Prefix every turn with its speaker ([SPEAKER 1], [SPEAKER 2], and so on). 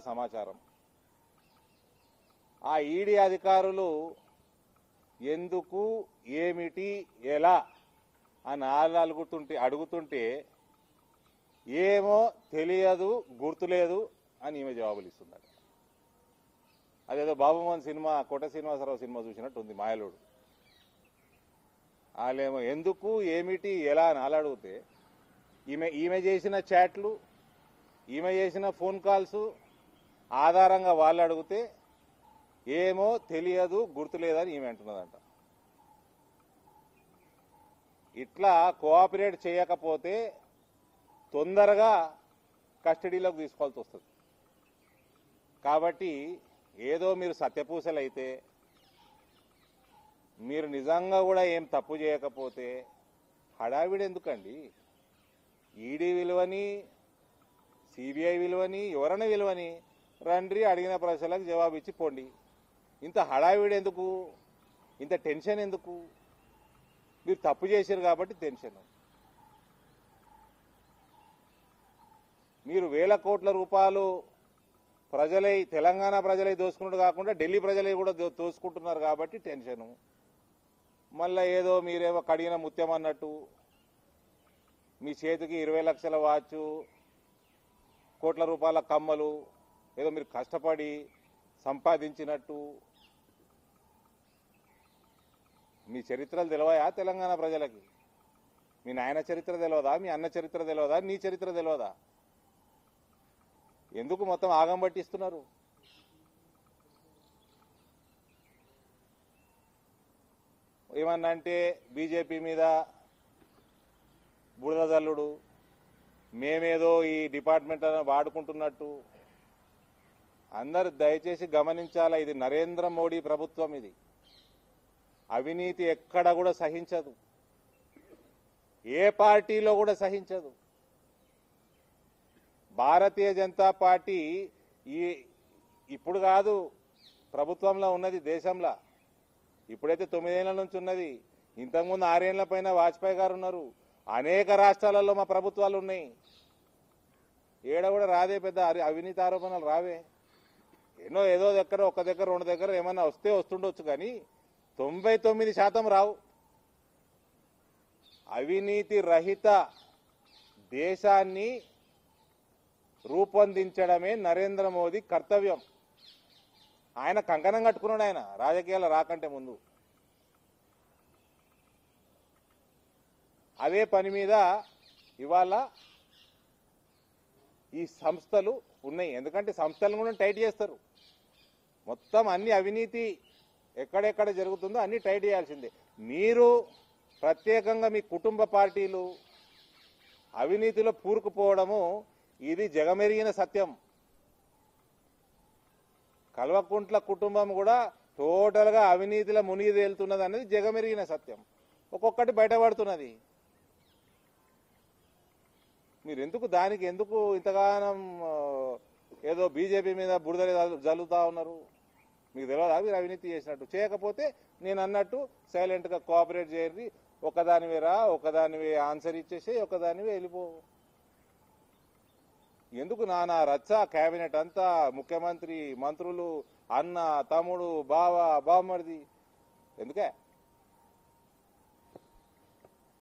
[SPEAKER 1] సమాచారం ఆ ఈడీ అధికారులు ఎందుకు ఏమిటి ఎలా అని వాళ్ళు అడుగుతుంటే అడుగుతుంటే ఏమో తెలియదు గుర్తులేదు అని ఈమె జవాబులు ఇస్తున్నాడు అదేదో బాబుమోహన్ సినిమా కోట శ్రీనివాసరావు సినిమా చూసినట్టు ఉంది మాయలోడు వాళ్ళేమో ఎందుకు ఏమిటి ఎలా అని వాళ్ళు అడిగితే ఈమె ఈమె చేసిన చాట్లు ఈమె చేసిన ఫోన్ కాల్స్ ఆధారంగా వాళ్ళు అడిగితే ఏమో తెలియదు గుర్తులేదని ఈమె అంటున్నదంట ఇట్లా కోఆపరేట్ చేయకపోతే తొందరగా కస్టడీలోకి తీసుకోవాల్సి వస్తుంది కాబట్టి ఏదో మీరు సత్యపూసలైతే మీరు నిజంగా కూడా ఏం తప్పు చేయకపోతే హడావిడి ఎందుకండి ఈడీ విలువని సిబిఐ విలువని ఎవరైనా విలువని రండి అడిగిన ప్రశ్నలకు జవాబు ఇచ్చి పోండి ఇంత హడావిడి ఎందుకు ఇంత టెన్షన్ ఎందుకు మీరు తప్పు చేశారు కాబట్టి టెన్షన్ మీరు వేల కోట్ల రూపాయలు ప్రజలై తెలంగాణ ప్రజలై దోసుకున్నట్టు కాకుండా ఢిల్లీ ప్రజలై కూడా దో- దోసుకుంటున్నారు కాబట్టి టెన్షను మళ్ళీ ఏదో మీరేమో కడిగిన ముత్యం అన్నట్టు మీ చేతికి ఇరవై లక్షల వాచ్ కోట్ల రూపాయల కమ్మలు ఏదో మీరు కష్టపడి సంపాదించినట్టు మీ చరిత్రలు తెలివయా తెలంగాణ ప్రజలకి మీ నాయన చరిత్ర తెలియదా మీ అన్న చరిత్ర తెలియదా నీ చరిత్ర తెలియదా ఎందుకు మొత్తం ఆగం పట్టిస్తున్నారు ఏమన్నా అంటే బీజేపీ మీద బురద జల్లుడు మేమేదో ఈ డిపార్ట్మెంట్ అని వాడుకుంటున్నట్టు అందరు దయచేసి గమనించాలా ఇది నరేంద్ర మోడీ ప్రభుత్వం ఇది అవినీతి ఎక్కడ కూడా సహించదు ఏ పార్టీలో కూడా సహించదు భారతీయ జనతా పార్టీ ఈ ఇప్పుడు కాదు ప్రభుత్వంలో ఉన్నది దేశంలో ఇప్పుడైతే తొమ్మిదేళ్ల నుంచి ఉన్నది ఇంతకుముందు ఆరేళ్ల పైన వాజ్పేయి గారు ఉన్నారు అనేక రాష్ట్రాలలో మా ప్రభుత్వాలు ఉన్నాయి ఏడ కూడా రాదే పెద్ద అరి- అవినీతి ఆరోపణలు రావే ఎన్నో ఏదో దగ్గర ఒక దగ్గర రెండు దగ్గర ఏమన్నా వస్తే వస్తుండొచ్చు కానీ తొంభై తొమ్మిది శాతం రావు అవినీతి రహిత దేశాన్ని రూపొందించడమే నరేంద్ర మోదీ కర్తవ్యం ఆయన కంకణం కట్టుకున్నాడు ఆయన రాజకీయాలు రాకంటే ముందు అదే పని మీద ఇవాళ ఈ సంస్థలు ఉన్నాయి ఎందుకంటే సంస్థలను కూడా టైట్ చేస్తారు మొత్తం అన్ని అవినీతి ఎక్కడెక్కడ జరుగుతుందో అన్ని టైట్ చేయాల్సిందే మీరు ప్రత్యేకంగా మీ కుటుంబ పార్టీలు అవినీతిలో పూరుకుపోవడము ఇది జగమెరిగిన సత్యం కల్వకుంట్ల కుటుంబం కూడా టోటల్గా అవినీతిలో మునిగి తేలుతున్నది అనేది జగమెరిగిన సత్యం ఒక్కొక్కటి బయటపడుతున్నది మీరు ఎందుకు దానికి ఎందుకు ఇంతగానం ఆ, ఏదో బీజేపీ మీద బురద జల్లు- జల్లుతా ఉన్నారు మీకు తెలియదా మీరు అవినీతి చేసినట్టు చేయకపోతే నేను అన్నట్టు సైలెంట్గా కోఆపరేట్ చేయండి ఒకదానివే రా ఒకదానివే ఆన్సర్ ఇచ్చేసి ఒకదానివే వెళ్ళిపో ఎందుకు నానా రచ్చ కేబినెట్ అంతా ముఖ్యమంత్రి మంత్రులు అన్న తమ్ముడు బావ బావమరిది ఎందుకే